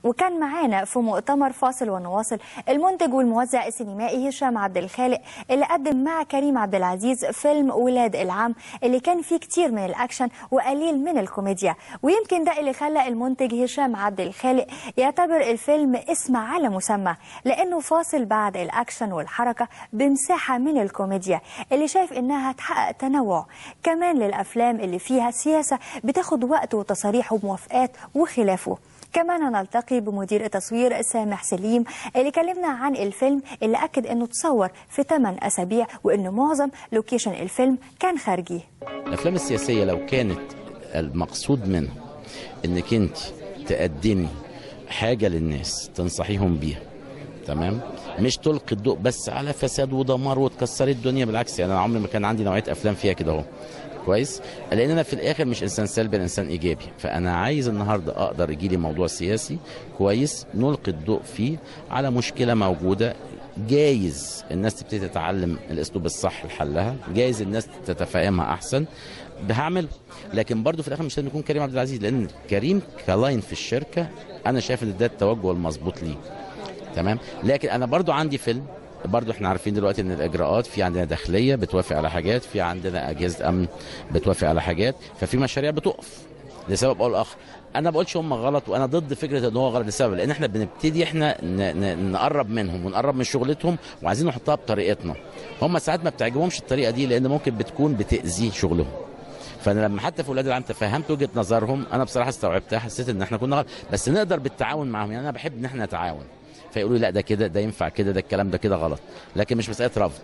وكان معانا في مؤتمر فاصل ونواصل المنتج والموزع السينمائي هشام عبد الخالق اللي قدم مع كريم عبد العزيز فيلم ولاد العم اللي كان فيه كتير من الاكشن وقليل من الكوميديا ويمكن ده اللي خلى المنتج هشام عبد الخالق يعتبر الفيلم اسم على مسمى لانه فاصل بعد الاكشن والحركه بمساحه من الكوميديا اللي شايف انها تحقق تنوع كمان للافلام اللي فيها سياسه بتاخد وقت وتصاريح وموافقات وخلافه كمان هنلتقي بمدير التصوير سامح سليم اللي كلمنا عن الفيلم اللي أكد أنه تصور في 8 أسابيع وأنه معظم لوكيشن الفيلم كان خارجي الافلام السياسيه لو كانت المقصود منها انك انت تقدمي حاجه للناس تنصحيهم بيها تمام مش تلقي الضوء بس على فساد ودمار وتكسري الدنيا بالعكس يعني انا عمري ما كان عندي نوعيه افلام فيها كده اهو كويس لان انا في الاخر مش انسان سلبي انا انسان ايجابي فانا عايز النهارده اقدر يجي لي موضوع سياسي كويس نلقي الضوء فيه على مشكله موجوده جايز الناس تبتدي تتعلم الاسلوب الصح لحلها جايز الناس تتفهمها احسن هعمل لكن برضه في الاخر مش لازم يكون كريم عبد العزيز لان كريم كلاين في الشركه انا شايف ان ده التوجه المظبوط ليه تمام لكن انا برضو عندي فيلم برضو احنا عارفين دلوقتي ان الاجراءات في عندنا داخليه بتوافق على حاجات في عندنا اجهزه امن بتوافق على حاجات ففي مشاريع بتقف لسبب او الاخر انا ما بقولش هم غلط وانا ضد فكره ان هو غلط لسبب لان احنا بنبتدي احنا ن- ن- نقرب منهم ونقرب من شغلتهم وعايزين نحطها بطريقتنا هم ساعات ما بتعجبهمش الطريقه دي لان ممكن بتكون بتاذي شغلهم فانا لما حتى في اولاد العام تفهمت وجهه نظرهم انا بصراحه استوعبتها حسيت ان احنا كنا غلط بس نقدر بالتعاون معاهم يعني انا بحب ان احنا نتعاون فيقولوا لي لا ده كده ده ينفع كده ده الكلام ده كده غلط لكن مش مساله رفض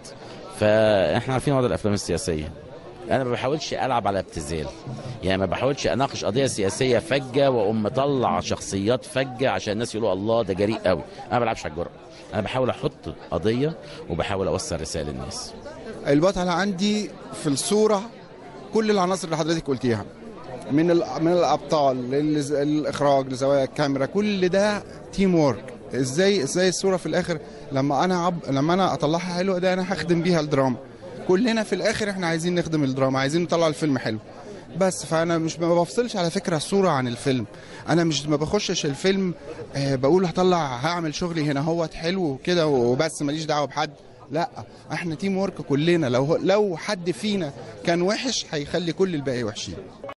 فاحنا عارفين وضع الافلام السياسيه انا ما بحاولش العب على ابتذال يعني ما بحاولش اناقش قضيه سياسيه فجه واقوم مطلع شخصيات فجه عشان الناس يقولوا الله ده جريء قوي انا ما بلعبش على الجرأه انا بحاول احط قضيه وبحاول اوصل رساله للناس البطل عندي في الصورة كل العناصر اللي حضرتك قلتيها من ال- من الابطال للز- للاخراج لزوايا الكاميرا كل ده تيم وورك ازاي ازاي الصوره في الاخر لما انا عب... لما انا اطلعها حلوه ده انا هخدم بيها الدراما كلنا في الاخر احنا عايزين نخدم الدراما عايزين نطلع الفيلم حلو بس فانا مش ما بفصلش على فكره الصوره عن الفيلم انا مش ما بخشش الفيلم آه بقول هطلع هعمل شغلي هنا هوت حلو كده وبس ماليش دعوه بحد لا احنا تيم ورك كلنا لو لو حد فينا كان وحش هيخلي كل الباقي وحشين